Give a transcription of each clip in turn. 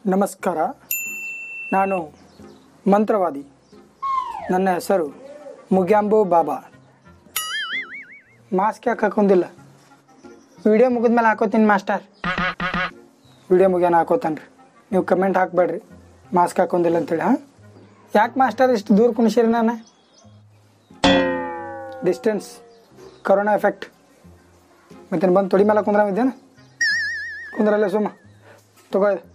ನಮಸ್ಕಾರ ನಾನು ಮಂತ್ರವಾದಿ ನನ್ನ ಹೆಸರು ಮುಗ್ಯಾಂಬು ಬಾಬಾ ಮಾಸ್ಕ್ ಯಾಕೆ ಹಾಕೊಂದಿಲ್ಲ ವಿಡಿಯೋ ಮುಗಿದ್ಮೇಲೆ ಹಾಕೋತೀನಿ ಮಾಸ್ಟರ್ ವಿಡಿಯೋ ಮುಗಿಯೋಣ ಹಾಕೋತಾನೆ ರೀ ನೀವು ಕಮೆಂಟ್ ಹಾಕಬೇಡ್ರಿ ಮಾಸ್ಕ್ ಹಾಕೊಂದಿಲ್ಲ ಅಂತೇಳಿ ಹಾಂ ಯಾಕೆ ಮಾಸ್ಟರ್ ಇಷ್ಟು ದೂರ ಕುಣಿಸಿರಿ ನಾನು ಡಿಸ್ಟೆನ್ಸ್ ಕರೋನಾ ಎಫೆಕ್ಟ್ ಮತ್ತೇನು ಬಂದು ತೊಡಿ ಮೇಲೆ ಕುಂದ್ರಾಮಿದ್ದೇನೆ ಕುಂದ್ರಲ್ಲೇ ಸುಮ್ಮ ತಗೋ ಇದು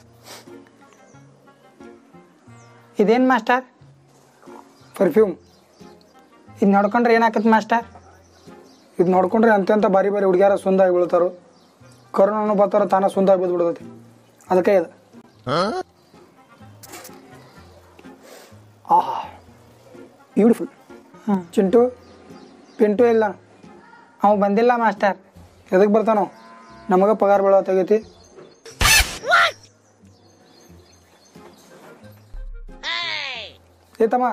ಇದೇನು ಮಾಸ್ಟರ್ ಪರ್ಫ್ಯೂಮ್ ಇದು ನೋಡ್ಕೊಂಡ್ರೆ ಏನಾಕತ್ತೆ ಮಾಸ್ಟರ್ ಇದು ನೋಡ್ಕೊಂಡ್ರೆ ಅಂತ್ಯಂತ ಬಾರಿ ಬಾರಿ ಹುಡುಗಿಯಾರ ಸುಂದಾಗಿ ಬೀಳ್ತಾರೋ ಕರೋನಾನು ಬರ್ತಾರೋ ತಾನ ಸುಂದಾಗಿ ಬಿದ್ದು ಬಿಡ್ತೈತಿ ಅದಕ್ಕೆ ಇದು ಆಹಾ ಬ್ಯೂಟಿಫುಲ್ ಹಾಂ ಚಿಂಟು ಪಿಂಟು ಇಲ್ಲ ಅವ ಬಂದಿಲ್ಲ ಮಾಸ್ಟರ್ ಎದಕ್ಕೆ ಬರ್ತಾನೋ ನಮಗೆ ಪಗಾರ ಬೀಳತ್ತಾಗೈತಿ ಏ ತಮ್ಮ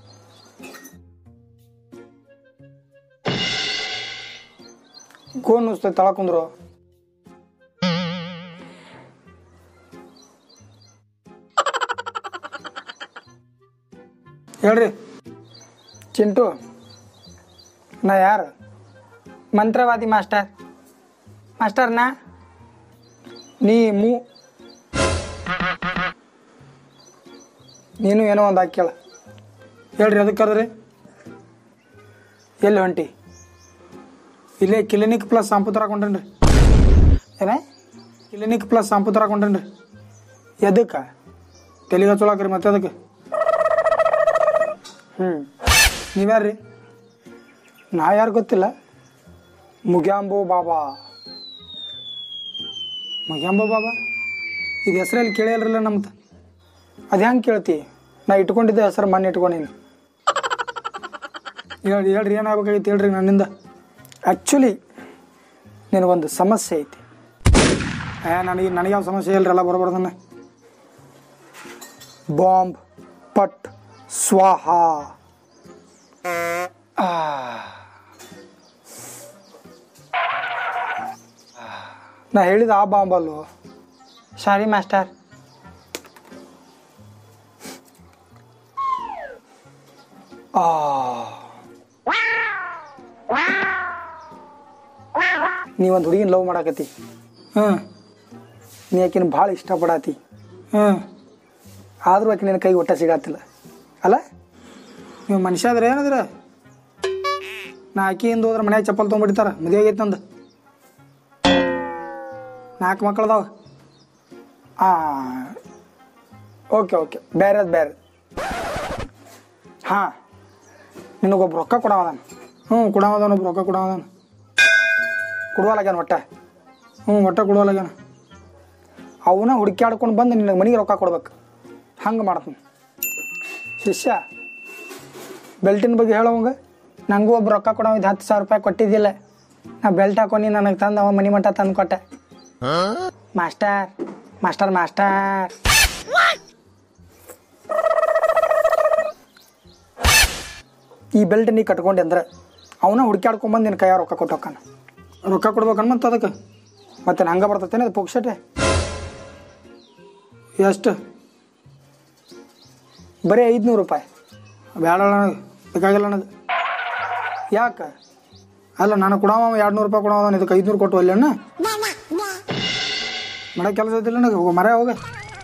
ಗೋನ್ ನುಸ್ತೈತೆ ತಳ ಕುಂದ್ರು ಹೇಳ್ರಿ ಚಿಂಟು ನಾ ಯಾರು ಮಂತ್ರವಾದಿ ಮಾಸ್ಟರ್ ಮಾಸ್ಟರ್ ನಾ ನೀ ಮೂ ನೀನು ಏನೋ ಒಂದು ಹಾಕ್ಯಾಳ ಹೇಳ್ರಿ ಅದಕ್ಕೆ ಕರೆದ್ರಿ ಎಲ್ಲಿ ಹೊಂಟಿ ಇಲ್ಲೇ ಕ್ಲಿನಿಕ್ ಪ್ಲಸ್ ಶಾಂಪು ತರಾಕೊಂಡ್ರಿ ಏನೇ ಕ್ಲಿನಿಕ್ ಪ್ಲಸ್ ಶಾಂಪು ತರಾಕೊಂಡ್ರಿ ಎದಕ್ಕೆ ತೆಲಿಗೆ ಹಚ್ಚೊಳಕ್ರಿ ಮತ್ತೆ ಅದಕ್ಕೆ ಹ್ಞೂ ನೀವ್ಯಾರ್ರಿ ನಾ ಯಾರು ಗೊತ್ತಿಲ್ಲ ಮುಗ್ಯಾಂಬೋ ಬಾಬಾ ಮುಗ್ಯಾಂಬೋ ಬಾಬಾ ಇದು ಹೆಸರಲ್ಲಿ ಕೇಳಿಲ್ರಲ್ಲ ನಮ್ದು ಅದು ಹೆಂಗೆ ಕೇಳ್ತಿ ನಾ ಇಟ್ಕೊಂಡಿದ್ದೆ ಹೆಸರು ಮಣ್ಣು ಇಟ್ಕೊಂಡೀನಿ ಹೇಳ್ರಿ ಹೇಳ್ರಿ ಏನಾಗಬೇಕಾಗಿತ್ತು ಹೇಳ್ರಿ ನನ್ನಿಂದ ಆ್ಯಕ್ಚುಲಿ ನಿನಗೊಂದು ಸಮಸ್ಯೆ ಐತಿ ಏ ನನಗೆ ನನಗೆ ಯಾವ ಸಮಸ್ಯೆ ಇಲ್ರಿ ಎಲ್ಲ ಬರಬಾರ್ದನ್ನ ಬಾಂಬ್ ಪಟ್ ಸ್ವಾಹ ಆ. ನಾ ಹೇಳಿದ ಆ ಬಾಂಬ್ ಅಲ್ವೋ ಸಾರಿ ಮಾಸ್ಟರ್ ಆ ನೀವೊಂದು ಹುಡುಗಿನ ಲವ್ ಮಾಡಾಕತಿ ಹಾಂ ನೀ ಆಕಿನ ಭಾಳ ಇಷ್ಟಪಡಾತಿ ಹಾಂ ಆದರೂ ಆಕೆ ನಿನ್ನ ಕೈಗೆ ಒಟ್ಟ ಸಿಗತ್ತಿಲ್ಲ ಅಲ್ಲ ನೀವು ಮನುಷ್ಯ ಆದ್ರೆ ಏನಾದ್ರೆ ನಾ ಆಕಿಯಿಂದ ಹೋದ್ರೆ ಮನ್ಯಾಗ ಚಪ್ಪಲ್ ತೊಗೊಂಡ್ಬಿಡ್ತಾರ ಮದುವೆ ಆಗೈತೆ ನಂದು ನಾಲ್ಕು ಮಕ್ಕಳದಾವ ಹಾಂ ಓಕೆ ಓಕೆ ಬೇರೆದು ಬೇರೆ ಹಾಂ ನಿನಗೊಬ್ಬ ರೊಕ್ಕ ಕೊಡವದಾನ ಹ್ಞೂ ಕೊಡವದಾನ ಒಬ್ಬ ರೊಕ್ಕ ಕೊಡವದಾನ ಕೊಡುವಲ್ಲಾಗ್ಯಾನ ಒಟ್ಟ ಹ್ಞೂ ಒಟ್ಟ ಕೊಡುವಲ್ಲಾಗ್ಯಾನ ಅವನ ಹುಡುಕ್ಯಾಡ್ಕೊಂಡು ಬಂದು ನಿನಗೆ ಮನೆಗೆ ರೊಕ್ಕ ಕೊಡ್ಬೇಕು ಹಂಗೆ ಮಾಡ್ತೀನಿ ಶಿಷ್ಯ ಬೆಲ್ಟಿನ ಬಗ್ಗೆ ಹೇಳೋವಂಗ ನನಗೂ ಒಬ್ಬ ರೊಕ್ಕ ಕೊಡೋ ಇದು ಹತ್ತು ಸಾವಿರ ರೂಪಾಯಿ ಕೊಟ್ಟಿದ್ದಿಲ್ಲ ನಾ ಬೆಲ್ಟ್ ಹಾಕೊಂಡು ನನಗೆ ತಂದು ಅವ ಮನೆ ಮಟ್ಟ ತಂದು ಕೊಟ್ಟೆ ಮಾಸ್ಟರ್ ಮಾಸ್ಟರ್ ಮಾಸ್ಟರ್ ಈ ಬೆಲ್ಟ್ ನೀ ಕಟ್ಕೊಂಡೆ ಅಂದ್ರೆ ಅವನ ಹುಡುಕ್ಯಾಡ್ಕೊಂಬಂದು ನಿನ್ನ ಕೈಯಾಗ ರೊಕ್ಕ ಕೊಟ್ಟು ಹೋಗ್ತಾನ ರೊಕ್ಕ ಕೊಡ್ಬೇಕನ್ ಮತ್ತೆ ಅದಕ್ಕೆ ಮತ್ತೆ ಹಂಗೆ ಬರ್ತೈತೇನೆ ಅದು ಪುಕ್ಸಟೆ ಎಷ್ಟು ಬರೀ ಐದುನೂರು ರೂಪಾಯಿ ಬೇಡ ನನಗೆ ಬೇಕಾಗಿಲ್ಲ ನನಗೆ ಯಾಕೆ ಅಲ್ಲ ನಾನು ಕೊಡವ ಎರಡು ನೂರು ರೂಪಾಯಿ ಕೊಡವ ಇದಕ್ಕೆ ಐದುನೂರು ಕೊಟ್ಟು ಅಲ್ಲಿ ಅಣ್ಣ ಮಾಡೋ ಕೆಲಸ ಐತಿಲ್ಲ ನನಗೆ ಹೋಗ ಮರ ಹೋಗ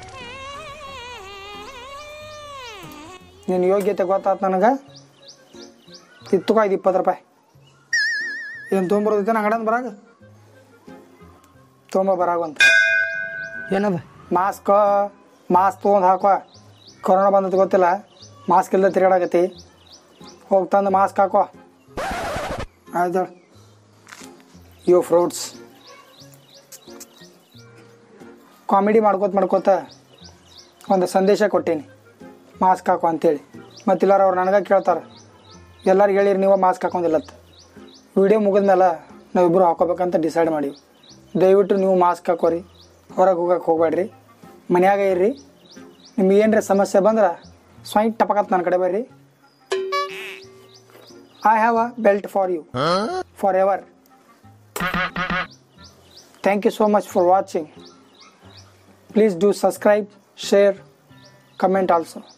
ನಿನ್ನ ಯೋಗ್ಯತೆ ಗೊತ್ತಾಯ್ತು ನನಗೆ ಇತ್ತುಕೋ ಇದು ಇಪ್ಪತ್ತು ರೂಪಾಯಿ ಏನು ತೊಗೊಂಬರೋದೈತೆ ಅಂಗಡಿಯಿಂದ ಬರಾಗ ತೊಗೊಂಬ ಬರಾಗಂತ ಏನದ ಮಾಸ್ಕ್ ಮಾಸ್ಕ್ ತೊಗೊಂಡು ಹಾಕೋ ಕೊರೋನಾ ಬಂದದ್ದು ಗೊತ್ತಿಲ್ಲ ಮಾಸ್ಕ್ ಇಲ್ಲದೆ ತಿರುಗಾಡಕತ್ತಿ ಹೋಗಿ ತಂದು ಮಾಸ್ಕ್ ಹಾಕೋ ಆಯ್ತು ಯು ಫ್ರೂಟ್ಸ್ ಕಾಮಿಡಿ ಮಾಡ್ಕೋತ ಮಾಡ್ಕೋತ ಒಂದು ಸಂದೇಶ ಕೊಟ್ಟೀನಿ ಮಾಸ್ಕ್ ಹಾಕೋ ಅಂತೇಳಿ ಮತ್ತಿಲ್ಲಾರ ಅವ್ರು ನನಗೆ ಕೇಳ್ತಾರೆ ಎಲ್ಲರಿಗೆ ಹೇಳಿರಿ ನೀವು ಮಾಸ್ಕ್ ಹಾಕೊಂಡಿಲ್ಲತ್ತ ವಿಡಿಯೋ ಮುಗಿದ್ಮೇಲೆ ನಾವಿಬ್ಬರು ಹಾಕೋಬೇಕಂತ ಡಿಸೈಡ್ ಮಾಡೀವಿ ದಯವಿಟ್ಟು ನೀವು ಮಾಸ್ಕ್ ಹಾಕೋರಿ ಹೊರಗೆ ಹೋಗಕ್ಕೆ ಹೋಗ್ಬೇಡ್ರಿ ಮನ್ಯಾಗ ಇರ್ರಿ ನಿಮ್ಗೆ ಏನರ ಸಮಸ್ಯೆ ಬಂದ್ರೆ ಸ್ವಯಂ ಟಪಕತ್ ನನ್ನ ಕಡೆ ಬರ್ರಿ I have a belt for you forever thank you so much for watching please do subscribe share comment also